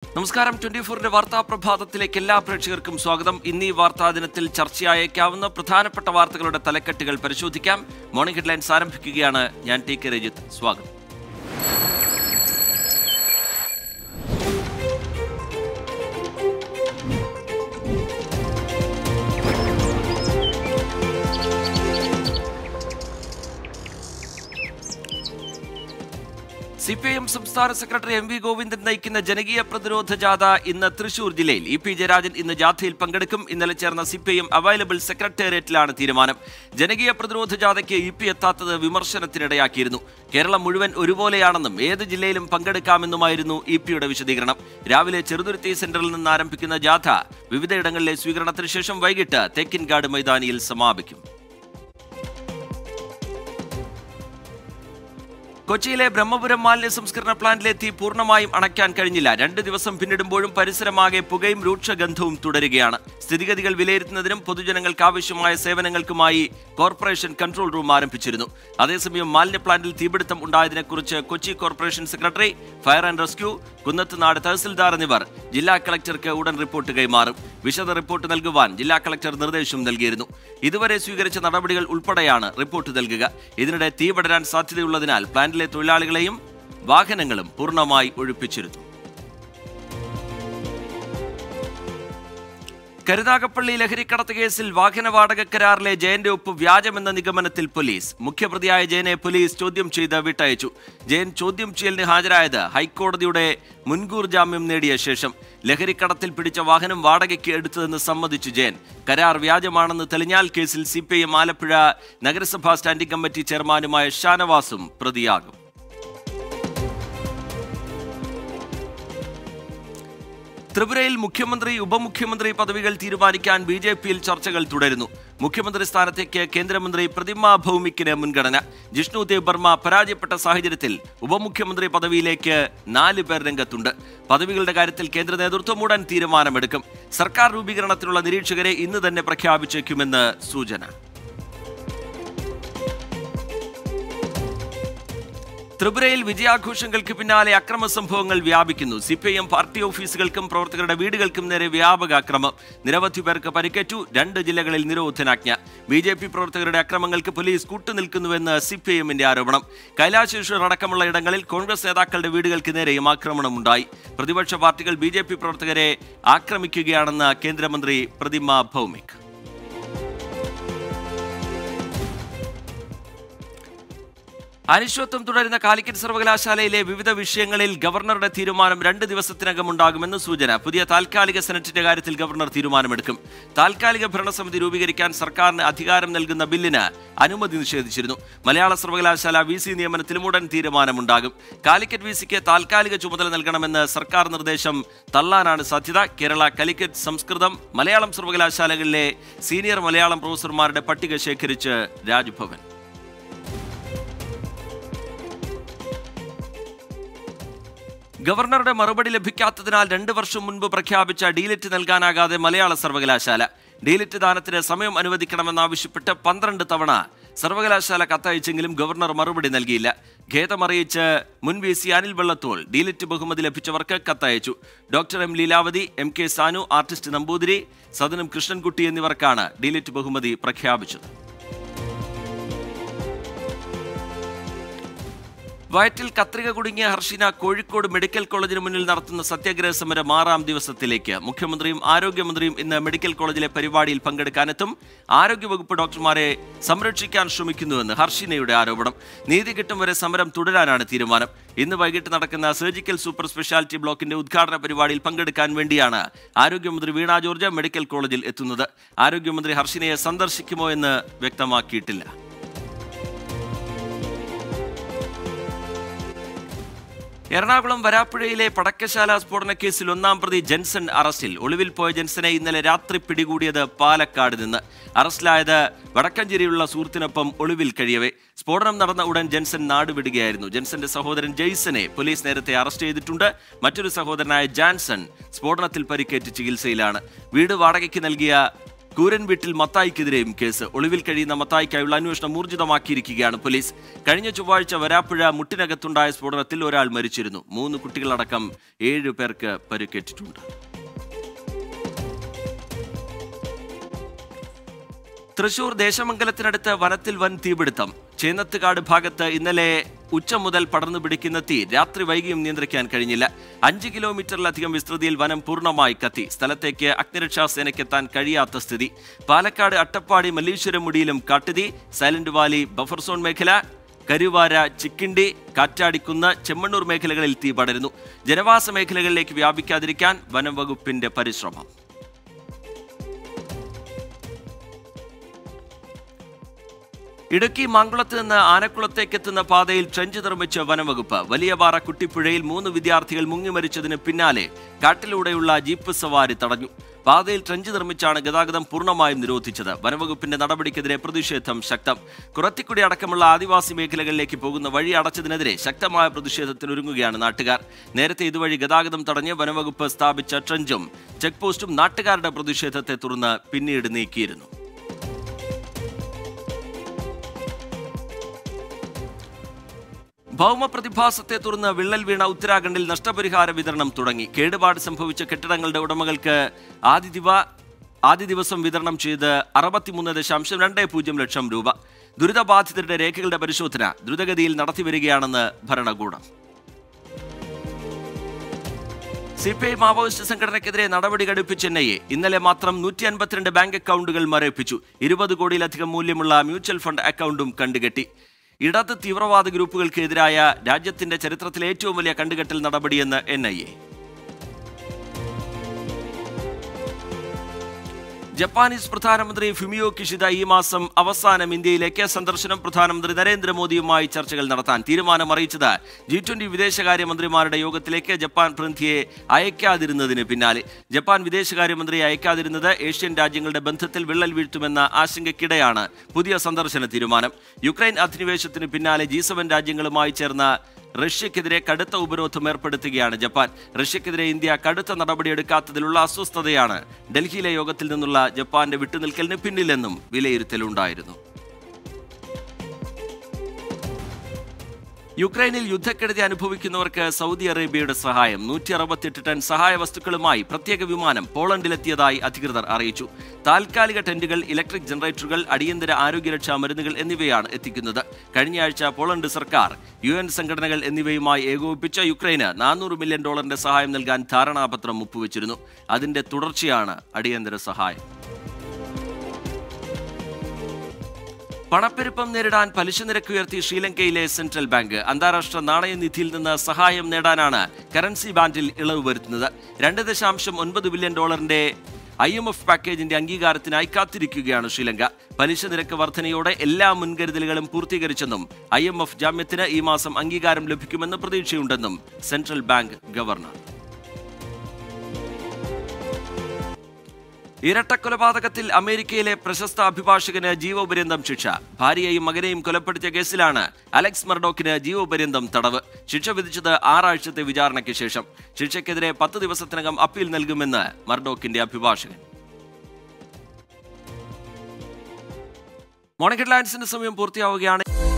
നമസ്കാരം ട്വന്റി ഫോറിന്റെ വാർത്താ പ്രഭാതത്തിലേക്ക് എല്ലാ പ്രേക്ഷകർക്കും സ്വാഗതം ഇന്ന് ഈ വാർത്താ ദിനത്തിൽ ചർച്ചയായേക്കാവുന്ന പ്രധാനപ്പെട്ട വാർത്തകളുടെ തലക്കെട്ടുകൾ പരിശോധിക്കാം മോർണിംഗ് ഹെഡ്ലൈൻസ് ആരംഭിക്കുകയാണ് ഞാൻ ടി കെ രജിത്ത് സ്വാഗതം സി പി ഐ എം സംസ്ഥാന സെക്രട്ടറി എം വി ഗോവിന്ദൻ നയിക്കുന്ന ജനകീയ പ്രതിരോധ ജാഥ ഇന്ന് തൃശൂർ ജില്ലയിൽ ഇ പി ജയരാജൻ ഇന്ന് ജാഥയിൽ പങ്കെടുക്കും ഇന്നലെ ചേർന്ന C P I M available സെക്രട്ടേറിയറ്റിലാണ് തീരുമാനം ജനകീയ പ്രതിരോധ ജാഥയ്ക്ക് ഇ പി എത്താത്തത് വിമർശനത്തിനിടയാക്കിയിരുന്നു കേരളം മുഴുവൻ ഒരുപോലെയാണെന്നും ഏത് ജില്ലയിലും പങ്കെടുക്കാമെന്നുമായിരുന്നു ഇ പിയുടെ വിശദീകരണം രാവിലെ ചെറുതുരുത്തി സെന്ററിൽ നിന്ന് ആരംഭിക്കുന്ന ജാഥ വിവിധയിടങ്ങളിലെ സ്വീകരണത്തിന് ശേഷം വൈകിട്ട് തേക്കിൻകാട് മൈതാനിയിൽ സമാപിക്കും കൊച്ചിയിലെ ബ്രഹ്മപുരം മാലിന്യ സംസ്കരണ പ്ലാന്റിലെ തീ പൂർണ്ണമായും അണയ്ക്കാൻ കഴിഞ്ഞില്ല രണ്ട് ദിവസം പിന്നിടുമ്പോഴും പരിസരമാകെ പുകയും രൂക്ഷഗന്ധവും തുടരുകയാണ് സ്ഥിതിഗതികൾ വിലയിരുത്തുന്നതിനും പൊതുജനങ്ങൾക്ക് ആവശ്യമായ സേവനങ്ങൾക്കുമായി കോർപ്പറേഷൻ കൺട്രോൾ റൂം ആരംഭിച്ചിരുന്നു അതേസമയം മാലിന്യ പ്ലാന്റിൽ തീപിടുത്തം ഉണ്ടായതിനെക്കുറിച്ച് Kochi corporation secretary fire and rescue Kunnathunad tahsildar എന്നിവർ ജില്ലാ കളക്ടർക്ക് ഉടൻ റിപ്പോർട്ട് കൈമാറും വിശദ റിപ്പോർട്ട് നൽകുവാൻ ജില്ലാ കളക്ടർ നിർദ്ദേശം നൽകിയിരുന്നു ഇതുവരെ സ്വീകരിച്ച നടപടികൾ ഉൾപ്പെടെയാണ് റിപ്പോർട്ട് നൽകുക ഇതിനിടെ തീ പടരാൻ സാധ്യതയുള്ളതിനാൽ പ്ലാന്റിലെ തൊഴിലാളികളെയും വാഹനങ്ങളും പൂർണ്ണമായി ഒഴിപ്പിച്ചിരുന്നു കരുനാഗപ്പള്ളി ലഹരിക്കടത്ത് കേസിൽ വാഹന വാടക കരാറിലെ ജയന്റെ ഒപ്പ് വ്യാജമെന്ന നിഗമനത്തിൽ പോലീസ് മുഖ്യപ്രതിയായ ജയനെ പോലീസ് ചോദ്യം ചെയ്ത് വിട്ടയച്ചു ജയൻ ചോദ്യം ചെയ്യലിന് ഹാജരായത് ഹൈക്കോടതിയുടെ മുൻകൂർ ജാമ്യം നേടിയ ശേഷം ലഹരിക്കടത്തിൽ പിടിച്ച വാഹനം വാടകയ്ക്ക് എടുത്തതെന്ന് സമ്മതിച്ചു ജയൻ കരാർ വ്യാജമാണെന്ന് തെളിഞ്ഞാൽ കേസിൽ C P I M Alappuzha നഗരസഭാ സ്റ്റാൻഡിംഗ് കമ്മിറ്റി ചെയർമാനുമായ ഷാനവാസും പ്രതിയാകും ത്രിപുരയിൽ മുഖ്യമന്ത്രി ഉപമുഖ്യമന്ത്രി പദവികൾ തീരുമാനിക്കാൻ ബി ജെ പിയിൽ ചർച്ചകൾ തുടരുന്നു മുഖ്യമന്ത്രി സ്ഥാനത്തേക്ക് കേന്ദ്രമന്ത്രി പ്രതിമ ഭൗമിക്കിന് മുൻഗണന ജിഷ്ണു ദേവ് ബർമ്മ പരാജയപ്പെട്ട സാഹചര്യത്തിൽ ഉപമുഖ്യമന്ത്രി പദവിയിലേക്ക് നാല് പേർ രംഗത്തുണ്ട് പദവികളുടെ കാര്യത്തിൽ കേന്ദ്ര നേതൃത്വം ഉടൻ തീരുമാനമെടുക്കും സർക്കാർ രൂപീകരണത്തിനുള്ള നിരീക്ഷകരെ ഇന്ന് തന്നെ പ്രഖ്യാപിച്ചേക്കുമെന്ന് സൂചന ത്രിപുരയിൽ വിജയാഘോഷങ്ങൾക്ക് പിന്നാലെ അക്രമ സംഭവങ്ങൾ വ്യാപിക്കുന്നു C P I M party ഓഫീസുകൾക്കും പ്രവർത്തകരുടെ വീടുകൾക്കും നേരെ വ്യാപക അക്രമം നിരവധി പേർക്ക് പരിക്കേറ്റു രണ്ട് ജില്ലകളിൽ നിരോധനാജ്ഞ ബി ജെ പി പ്രവർത്തകരുടെ അക്രമങ്ങൾക്ക് പോലീസ് കൂട്ടുനിൽക്കുന്നുവെന്ന് സി പി ഐ എമ്മിന്റെ ആരോപണം കൈലാശേശ്വർ അടക്കമുള്ള ഇടങ്ങളിൽ കോൺഗ്രസ് നേതാക്കളുടെ വീടുകൾക്ക് നേരെയും ആക്രമണമുണ്ടായി പ്രതിപക്ഷ പാർട്ടികൾ ബി ജെ പി പ്രവർത്തകരെ ആക്രമിക്കുകയാണെന്ന് കേന്ദ്രമന്ത്രി പ്രതിമ ഭൗമിക് അനിശ്ചിതത്വം തുടരുന്ന കാലിക്കറ്റ് സർവകലാശാലയിലെ വിവിധ വിഷയങ്ങളിൽ ഗവർണറുടെ തീരുമാനം രണ്ട് ദിവസത്തിനകം ഉണ്ടാകുമെന്ന് സൂചന പുതിയ താൽക്കാലിക സെനറ്റിന്റെ കാര്യത്തിൽ ഗവർണർ തീരുമാനമെടുക്കും താൽക്കാലിക ഭരണസമിതി രൂപീകരിക്കാൻ സർക്കാരിന് അധികാരം നൽകുന്ന ബില്ലിന് അനുമതി നിഷേധിച്ചിരുന്നു മലയാള സർവകലാശാല വി സി നിയമനത്തിലും ഉടൻ തീരുമാനമുണ്ടാകും കാലിക്കറ്റ് വി സിക്ക് താൽക്കാലിക ചുമതല നൽകണമെന്ന് സർക്കാർ നിർദ്ദേശം തള്ളാനാണ് സാധ്യത കേരള കാലിക്കറ്റ് സംസ്കൃതം മലയാളം സർവകലാശാലകളിലെ സീനിയർ മലയാളം പ്രൊഫസർമാരുടെ പട്ടിക ശേഖരിച്ച് രാജ്ഭവൻ ഗവർണറുടെ മറുപടി ലഭിക്കാത്തതിനാൽ രണ്ട് വർഷം മുൻപ് പ്രഖ്യാപിച്ച ഡീലിറ്റ് നൽകാനാകാതെ മലയാള സർവകലാശാല ഡീലിറ്റ് ദാനത്തിന് സമയം അനുവദിക്കണമെന്നാവശ്യപ്പെട്ട് പന്ത്രണ്ട് തവണ സർവകലാശാല കത്തയച്ചെങ്കിലും ഗവർണർ മറുപടി നൽകിയില്ല ഖേദമറിയിച്ച് മുൻ V C Anil Vallathol D Litt ബഹുമതി ലഭിച്ചവർക്ക് കത്തയച്ചു doctor M Leelavathi M K Sanu artist Namboothiri Sadanam Krishnankutty എന്നിവർക്കാണ് ഡീലിറ്റ് ബഹുമതി പ്രഖ്യാപിച്ചത് വയറ്റിൽ കത്രിക കുടുങ്ങിയ ഹർഷിന കോഴിക്കോട് മെഡിക്കൽ കോളേജിന് മുന്നിൽ നടത്തുന്ന സത്യാഗ്രഹ സമരം ആറാം ദിവസത്തിലേക്ക് മുഖ്യമന്ത്രിയും ആരോഗ്യമന്ത്രിയും ഇന്ന് മെഡിക്കൽ കോളേജിലെ പരിപാടിയിൽ പങ്കെടുക്കാനെത്തും ആരോഗ്യവകുപ്പ് ഡോക്ടർമാരെ സംരക്ഷിക്കാൻ ശ്രമിക്കുന്നുവെന്ന് ഹർഷിനയുടെ ആരോപണം നീതി കിട്ടും വരെ സമരം തുടരാനാണ് തീരുമാനം ഇന്ന് വൈകിട്ട് നടക്കുന്ന സർജിക്കൽ സൂപ്പർ സ്പെഷ്യാലിറ്റി ബ്ലോക്കിന്റെ ഉദ്ഘാടന പരിപാടിയിൽ പങ്കെടുക്കാൻ വേണ്ടിയാണ് ആരോഗ്യമന്ത്രി വീണ ജോർജ് മെഡിക്കൽ കോളേജിൽ എത്തുന്നത് ആരോഗ്യമന്ത്രി ഹർഷിനയെ സന്ദർശിക്കുമോ എന്ന് വ്യക്തമാക്കിയിട്ടില്ല എറണാകുളം വരാപ്പുഴയിലെ പടക്കശാല സ്ഫോടന കേസിൽ ഒന്നാം പ്രതി ജെൻസൺ അറസ്റ്റിൽ ഒളിവിൽ പോയ ജെൻസനെ ഇന്നലെ രാത്രി പിടികൂടിയത് പാലക്കാട് നിന്ന് അറസ്റ്റിലായത് വടക്കഞ്ചേരിയിലുള്ള സുഹൃത്തിനൊപ്പം ഒളിവിൽ കഴിയവേ സ്ഫോടനം നടന്ന ഉടൻ ജെൻസൺ നാടുവിടുകയായിരുന്നു ജെൻസന്റെ സഹോദരൻ ജെയ്സനെ പോലീസ് നേരത്തെ അറസ്റ്റ് ചെയ്തിട്ടുണ്ട് മറ്റൊരു സഹോദരനായ ജാൻസൺ സ്ഫോടനത്തിൽ പരിക്കേറ്റ് ചികിത്സയിലാണ് വീട് വാടകയ്ക്ക് നൽകിയ കൂരൻ വീട്ടിൽ മത്തായിക്കെതിരെയും കേസ് ഒളിവിൽ കഴിയുന്ന മത്തായിക്കായുള്ള അന്വേഷണം ഊർജിതമാക്കിയിരിക്കുകയാണ് പോലീസ് കഴിഞ്ഞ ചൊവ്വാഴ്ച വരാപ്പുഴ മുട്ടിനകത്തുണ്ടായ സ്ഫോടനത്തിൽ ഒരാൾ മരിച്ചിരുന്നു മൂന്ന് കുട്ടികളടക്കം ഏഴ് പേർക്ക് പരിക്കേറ്റിട്ടുണ്ട് തൃശൂർ ദേശമംഗലത്തിനടുത്ത് വനത്തിൽ വൻ തീപിടുത്തം ചേന്നത്തുകാട് ഭാഗത്ത് ഇന്നലെ ഉച്ച മുതൽ പടർന്നു പിടിക്കുന്ന തീ രാത്രി വൈകിയും നിയന്ത്രിക്കാൻ കഴിഞ്ഞില്ല അഞ്ച് കിലോമീറ്ററിലധികം വിസ്തൃതിയിൽ വനം പൂർണ്ണമായി കത്തി സ്ഥലത്തേക്ക് അഗ്നിരക്ഷാ സേനയ്ക്കെത്താൻ കഴിയാത്ത സ്ഥിതി പാലക്കാട് അട്ടപ്പാടി മല്ലീശ്വരം മുടിയിലും കാട്ടുതീ സൈലന്റ് വാലി ബഫർ സോൺ മേഖല കരുവാര ചിക്കിണ്ടി കാറ്റാടിക്കുന്ന് ചെമ്മണ്ണൂർ മേഖലകളിൽ തീ പടരുന്നു ജനവാസ മേഖലകളിലേക്ക് വ്യാപിക്കാതിരിക്കാൻ വനം വകുപ്പിന്റെ പരിശ്രമം ഇടുക്കി മാങ്കുളത്ത് നിന്ന് ആനക്കുളത്തേക്ക് എത്തുന്ന പാതയിൽ ട്രെഞ്ച് നിർമ്മിച്ച വനംവകുപ്പ് വലിയപാറ കുട്ടിപ്പുഴയിൽ മൂന്ന് വിദ്യാർത്ഥികൾ മുങ്ങിമരിച്ചതിന് പിന്നാലെ കാട്ടിലൂടെയുള്ള ജീപ്പ് സവാരി തടഞ്ഞു പാതയിൽ ട്രെഞ്ച് നിർമ്മിച്ചാണ് ഗതാഗതം പൂർണ്ണമായും നിരോധിച്ചത് വനംവകുപ്പിന്റെ നടപടിക്കെതിരെ പ്രതിഷേധം ശക്തം കുറത്തിക്കുടി അടക്കമുള്ള ആദിവാസി മേഖലകളിലേക്ക് പോകുന്ന വഴി അടച്ചതിനെതിരെ ശക്തമായ പ്രതിഷേധത്തിനൊരുങ്ങുകയാണ് നാട്ടുകാർ നേരത്തെ ഇതുവഴി ഗതാഗതം തടഞ്ഞ് വനംവകുപ്പ് സ്ഥാപിച്ച ട്രെഞ്ചും ചെക്ക് പോസ്റ്റും നാട്ടുകാരുടെ പ്രതിഷേധത്തെ തുടർന്ന് പിന്നീട് നീക്കിയിരുന്നു ഭൗമ പ്രതിഭാസത്തെ തുടർന്ന് വിള്ളൽ വീണ ഉത്തരാഖണ്ഡിൽ നഷ്ടപരിഹാര വിതരണം തുടങ്ങി കേടുപാട് സംഭവിച്ച കെട്ടിടങ്ങളുടെ ഉടമകൾക്ക് ആദ്യ ദിവ ആദ്യ ദിവസം വിതരണം ചെയ്ത് അറുപത്തിമൂന്ന് ദശാംശം രണ്ട് പൂജ്യം ലക്ഷം രൂപ ദുരിതബാധിതരുടെ രേഖകളുടെ പരിശോധന ദ്രുതഗതിയിൽ നടത്തിവരികയാണെന്ന് ഭരണകൂടം സി പി ഐ മാവോയിസ്റ്റ് സംഘടനയ്ക്കെതിരെ നടപടി ഘടിപ്പിച്ച എൻ ഐ എ ഇന്നലെ മാത്രം നൂറ്റി അൻപത്തിരണ്ട് ബാങ്ക് അക്കൗണ്ടുകൾ മരവിപ്പിച്ചു ഇരുപത് കോടിയിലധികം മൂല്യമുള്ള മ്യൂച്വൽ ഫണ്ട് അക്കൗണ്ടും കണ്ടുകെട്ടി ഇടത് തീവ്രവാദ ഗ്രൂപ്പുകൾക്കെതിരായ രാജ്യത്തിന്റെ ചരിത്രത്തിലെ ഏറ്റവും വലിയ കണ്ടുകെട്ടൽ നടപടിയെന്ന് എൻ ഐ എ ജപ്പാനീസ് പ്രധാനമന്ത്രി ഫുമിയോ കിഷിദ ഈ മാസം അവസാനം ഇന്ത്യയിലേക്ക് സന്ദർശനം പ്രധാനമന്ത്രി നരേന്ദ്രമോദിയുമായി ചർച്ചകൾ നടത്താൻ തീരുമാനം അറിയിച്ചത് ജി ട്വന്റി വിദേശകാര്യമന്ത്രിമാരുടെ യോഗത്തിലേക്ക് ജപ്പാൻ പ്രതിനിധിയെ അയക്കാതിരുന്നതിന് പിന്നാലെ ജപ്പാൻ വിദേശകാര്യമന്ത്രിയെ അയക്കാതിരുന്നത് ഏഷ്യൻ രാജ്യങ്ങളുടെ ബന്ധത്തിൽ വിള്ളൽ വീഴ്ത്തുമെന്ന ആശങ്കയ്ക്കിടെയാണ് പുതിയ സന്ദർശന തീരുമാനം യുക്രൈൻ അധിനിവേശത്തിന് പിന്നാലെ ജി സെവൻ രാജ്യങ്ങളുമായി ചേർന്ന റഷ്യക്കെതിരെ കടുത്ത ഉപരോധം ഏർപ്പെടുത്തുകയാണ് ജപ്പാൻ റഷ്യക്കെതിരെ ഇന്ത്യ കടുത്ത നടപടിയെടുക്കാത്തതിലുള്ള അസ്വസ്ഥതയാണ് ഡൽഹിയിലെ യോഗത്തിൽ നിന്നുള്ള ജപ്പാന്റെ വിട്ടുനിൽക്കലിന് പിന്നിലെന്നും വിലയിരുത്തലുണ്ടായിരുന്നു യുക്രൈനിൽ യുദ്ധക്കെടുതി അനുഭവിക്കുന്നവർക്ക് സൗദി അറേബ്യയുടെ സഹായം നൂറ്റി അറുപത്തിയെട്ട് ടൺ സഹായ വസ്തുക്കളുമായി പ്രത്യേക വിമാനം പോളണ്ടിലെത്തിയതായി അധികൃതർ അറിയിച്ചു താൽക്കാലിക ടെന്റുകൾ ഇലക്ട്രിക് ജനറേറ്ററുകൾ അടിയന്തര ആരോഗ്യരക്ഷാ മരുന്നുകൾ എന്നിവയാണ് എത്തിക്കുന്നത് കഴിഞ്ഞയാഴ്ച പോളണ്ട് സർക്കാർ യു എൻ സംഘടനകൾ എന്നിവയുമായി ഏകോപിപ്പിച്ച യുക്രൈന് നാനൂറ് മില്യൺ ഡോളറിന്റെ സഹായം നൽകാൻ ധാരണാപത്രം ഒപ്പുവെച്ചിരുന്നു അതിന്റെ തുടർച്ചയാണ് അടിയന്തര സഹായം പണപ്പെരുപ്പം നേരിടാൻ പലിശ നിരക്ക് ഉയർത്തി ശ്രീലങ്കയിലെ സെൻട്രൽ ബാങ്ക് അന്താരാഷ്ട്ര നാണയനിധിയിൽ നിന്ന് സഹായം നേടാനാണ് കറൻസി ബാൻഡിൽ ഇളവ് വരുത്തുന്നത് രണ്ട് ദശാംശം ഒൻപത് ബില്യൺ ഡോളറിന്റെ ഐ എം എഫ് പാക്കേജിന്റെ അംഗീകാരത്തിനായി കാത്തിരിക്കുകയാണ് ശ്രീലങ്ക പലിശ നിരക്ക് വർധനയോടെ എല്ലാ മുൻകരുതലുകളും പൂർത്തീകരിച്ചെന്നും ഐ എം എഫ് ജാമ്യത്തിന് ഈ മാസം അംഗീകാരം ലഭിക്കുമെന്ന് പ്രതീക്ഷയുണ്ടെന്നും സെൻട്രൽ ബാങ്ക് ഗവർണർ ഇരട്ടക്കൊലപാതകത്തിൽ അമേരിക്കയിലെ പ്രശസ്ത അഭിഭാഷകന് ജീവപര്യന്തം ശിക്ഷ ഭാര്യയെയും മകനെയും കൊലപ്പെടുത്തിയ കേസിലാണ് അലക്സ് മർഡോക്കിന് ജീവപര്യന്തം തടവ് ശിക്ഷ വിധിച്ചത് ആറാഴ്ചത്തെ വിചാരണയ്ക്ക് ശേഷം ശിക്ഷയ്ക്കെതിരെ പത്ത് ദിവസത്തിനകം അപ്പീൽ നൽകുമെന്ന് മർഡോക്കിന്റെ അഭിഭാഷകൻ മോർണിംഗ് ഹെഡ്ലൈൻസിന്റെ സമയം പൂർത്തിയാവുകയാണ്